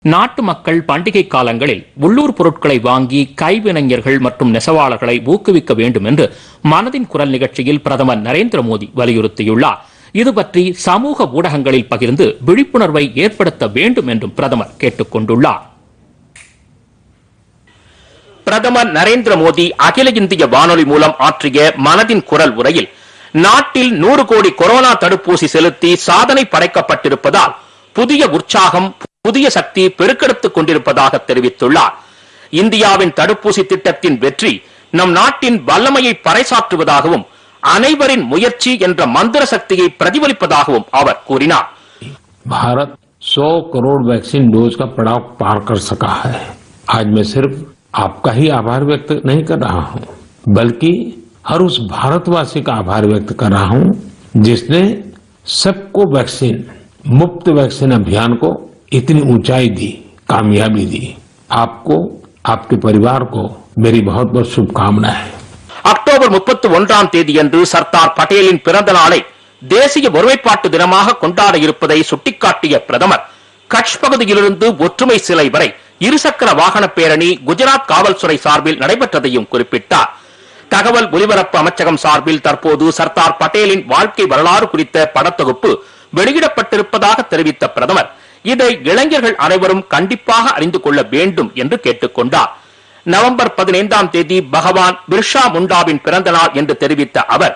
நாட்டு மக்கள் பண்டிகை காலங்களில் உள்ளூர் பொருட்களை வாங்கி கைவினைஞர்கள் மற்றும் நெசவாளர்களை ஊக்குவிக்க வேண்டும் என்று மனதின் குரல் நிகழ்ச்சியில் பிரதமர் நரேந்திர மோடி வலியுறுத்தியுள்ளார் இது பற்றி சமூக ஊடகங்களில் பகிர்ந்து விழிப்புணர்வை ஏற்படுத்த வேண்டும் என்றும் பிரதமர் கேட்டுக் கொண்டுள்ளார் பிரதமர் நரேந்திர மோடி அகில இந்திய வானொலி மூலம் ஆற்றிய மனதின் குரல் உரையில் நாட்டில் நூறு கோடி கொரோனா தடுப்பூசி செலுத்தி சாதனை படைக்கப்பட்டிருப்பதால் புதிய உற்சாகம் புதிய சக்தி பெருக்கெடுத்துக் கொண்டிருப்பதாக தெரிவித்துள்ளார் இந்தியாவின் தடுப்பூசி திட்டத்தின் வெற்றி நம் நாட்டின் வல்லமையை பறைசாற்றுவதாகவும் அனைவரின் முயற்சி என்ற மந்திர சக்தியை பிரதிபலிப்பதாகவும் அவர் கூறினார் भारत 100 करोड़ वैक्सीन डोज का पड़ाव पार कर सका है आज मैं सिर्फ आपका ही आभार व्यक्त नहीं कर रहा हूं बल्कि हर उस भारतवासी का आभार व्यक्त कर रहा हूं जिसने सबको वैक्सीन मुफ्त वैक्सीन अभियान को इतनी ऊंचाई दी कामयाबी दी आपको आपके परिवार को मेरी बहुत बहुत शुभकामनाएं அக்டோபர் முப்பத்தி ஒன்றாம் தேதியன்று சர்தார் பட்டேலின் பிறந்த நாளை தேசிய ஒருமைப்பாட்டு தினமாக கொண்டாட இருப்பதை சுட்டிக்காட்டிய பிரதமர் கட்ச் பகுதியிலிருந்து ஒற்றுமை சிலை வரை இருசக்கர வாகன பேரணி குஜராத் காவல்துறை சார்பில் நடைபெற்றதையும் குறிப்பிட்டார் தகவல் ஒலிபரப்பு அமைச்சகம் சார்பில் தற்போது சர்தார் பட்டேலின் வாழ்க்கை வரலாறு குறித்த படத்தொகுப்பு வெளியிடப்பட்டிருப்பதாக தெரிவித்த பிரதமர் இதை இளைஞர்கள் அனைவரும் கண்டிப்பாக அறிந்து கொள்ள வேண்டும் என்று கேட்டுக் கொண்டார் நவம்பர் பதினைந்தாம் தேதி பகவான் பிர்ஷா முண்டாவின் பிறந்த நாள் என்று தெரிவித்த அவர்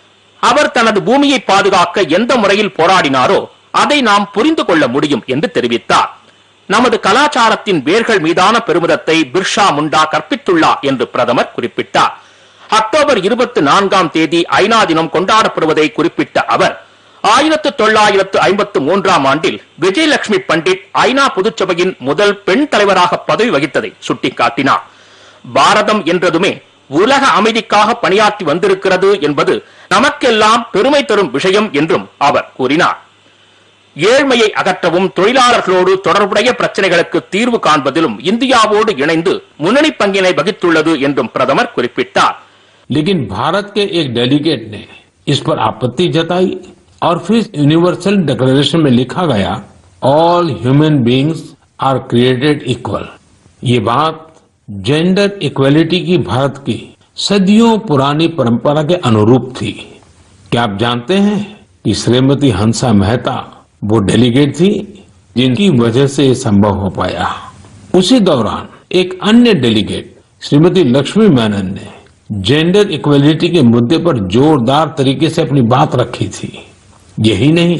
அவர் தனது பூமியை பாதுகாக்க எந்த முறையில் போராடினாரோ அதை நாம் புரிந்து கொள்ள முடியும் என்று தெரிவித்தார் நமது கலாச்சாரத்தின் வேர்கள் மீதான பெருமிதத்தை பிர்ஷா முண்டா கற்பித்துள்ளார் என்று பிரதமர் குறிப்பிட்டார் அக்டோபர் இருபத்தி நான்காம் தேதி ஐநா தினம் கொண்டாடப்படுவதை குறிப்பிட்ட அவர் ஆயிரத்து தொள்ளாயிரத்து ஐம்பத்து மூன்றாம் ஆண்டில் விஜயலட்சுமி பண்டிட் ஐநா பொதுச்சபையின் முதல் பெண் தலைவராக பதவி வகித்ததை சுட்டிக்காட்டினார் பாரதம் என்றதுமே உலக அமைதிக்காக பணியாற்றி வந்திருக்கிறது என்பது நமக்கெல்லாம் பெருமை தரும் விஷயம் என்றும் அவர் கூறினார் ஏழ்மையை அகற்றவும் தொழிலாளர்களோடு தொடர்புடைய பிரச்சனைகளுக்கு தீர்வு காண்பதிலும் இந்தியாவோடு இணைந்து முன்னணி பங்கினை வகித்துள்ளது என்றும் பிரதமர் குறிப்பிட்டார் लेकिन भारत के एक डेलीगेट ने इस पर आपत्ति जताई और फिर यूनिवर्सल डिक्लेरेशन में लिखा गया all human beings are created equal ये बात जेंडर इक्वलिटी की भारत की सदियों पुरानी परंपरा के अनुरूप थी क्या आप जानते हैं कि श्रीमती हंसा मेहता वो डेलीगेट थी जिनकी वजह से ये संभव हो पाया उसी दौरान एक अन्य डेलीगेट श्रीमती लक्ष्मी मेनन ने जेंडर इक्वलिटी के मुद्दे पर जोरदार तरीके से अपनी बात रखी थी यही नहीं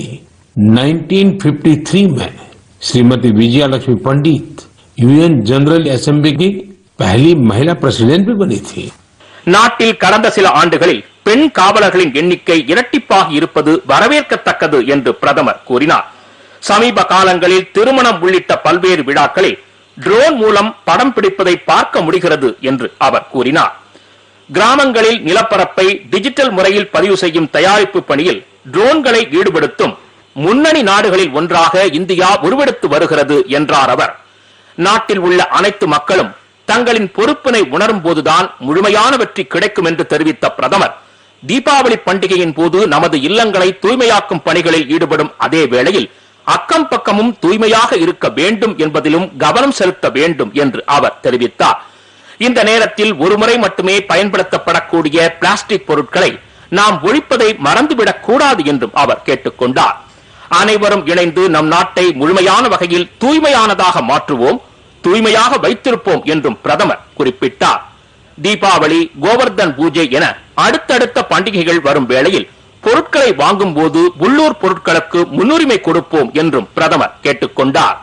1953 में Shrimati Vijaya Lakshmi Pandit UN general assembly की पहली महिला प्रेसिडेंट भी बनी थी நாட்டில் கடந்த சில ஆண்டுகளில் பெண் காவலர்களின் எண்ணிக்கை இரட்டிப்பாகி இருப்பது வரவேற்கத்தக்கது என்று பிரதமர் கூறினார் சமீப காலங்களில் திருமணம் உள்ளிட்ட பல்வேறு விழாக்களில் ட்ரோன் மூலம் படம் பிடிப்பதை பார்க்க முடிகிறது என்று அவர் கூறினார் கிராமங்களில் நிலப்பரப்பை டிஜிட்டல் முறையில் பதிவு செய்யும் தயாரிப்பு பணியில் ட்ரோன்களை ஈடுபடுத்தும் முன்னணி நாடுகளில் ஒன்றாக இந்தியா உருவெடுத்து வருகிறது என்றார் அவர் நாட்டில் உள்ள அனைத்து மக்களும் தங்களின் பொறுப்பினை உணரும் போதுதான் முழுமையான வெற்றி கிடைக்கும் என்று தெரிவித்த பிரதமர் தீபாவளி பண்டிகையின் போது நமது இல்லங்களை தூய்மையாக்கும் பணிகளில் ஈடுபடும் அதே வேளையில் அக்கம் பக்கமும் தூய்மையாக இருக்க வேண்டும் என்பதிலும் கவனம் செலுத்த வேண்டும் என்று அவர் தெரிவித்தார் இந்த நேரத்தில் ஒருமுறை மட்டுமே பயன்படுத்தப்படக்கூடிய பிளாஸ்டிக் பொருட்களை நாம் ஒழிப்பதை மறந்துவிடக் கூடாது என்றும் அவர் கேட்டுக்கொண்டார் அனைவரும் இணைந்து நம் நாட்டை முழுமையான வகையில் தூய்மையானதாக மாற்றுவோம் தூய்மையாக வைத்திருப்போம் என்றும் பிரதமர் குறிப்பிட்டார் தீபாவளி கோவர்தன் பூஜை என அடுத்தடுத்த பண்டிகைகள் வரும் வேளையில் பொருட்களை வாங்கும் போது உள்ளூர் பொருட்களுக்கு முன்னுரிமை கொடுப்போம் என்றும் பிரதமர் கேட்டுக்கொண்டார்